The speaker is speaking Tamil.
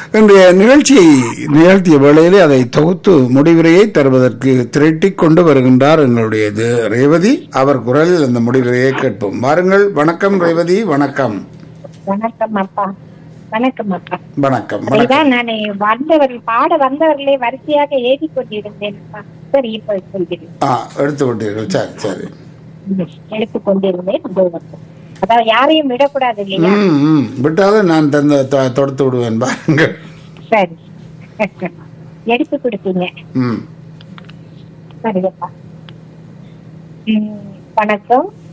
இன்றைய நிகழ்ச்சியை நிகழ்த்திய வேளையிலே அதை தொகுத்து முடிவுரையை தருவதற்கு திரட்டிக் கொண்டு வருகின்றார் எங்களுடைய இது ரேவதி அவர் குரலில் அந்த முடிவுரையை கேட்போம் வாருங்கள் வணக்கம் ரேவதி வணக்கம் வணக்கம் அப்பா வணக்கம் அப்பா வணக்கம் வணக்கம் அதுதான் நான் வந்தவர்கள் பாட வந்தவர்களை வரிசையாக ஏதி கொண்டிருந்தேன் அப்பா சரி இப்ப சொல்கிறேன் ஆ எடுத்து விட்டீர்கள் சரி சரி எடுத்துக் கொண்டிருந்தேன் இதோ வந்தேன். அதாவது யாரையும் விடக்கூடாது இல்லையா ம் ம் விட்டாலும் நான் தந்த தொ- தொடுத்து விடுவேன் பாருங்கள் சரி எடுத்து கொடுத்தீங்க ம் சரிப்பா உம், வணக்கம்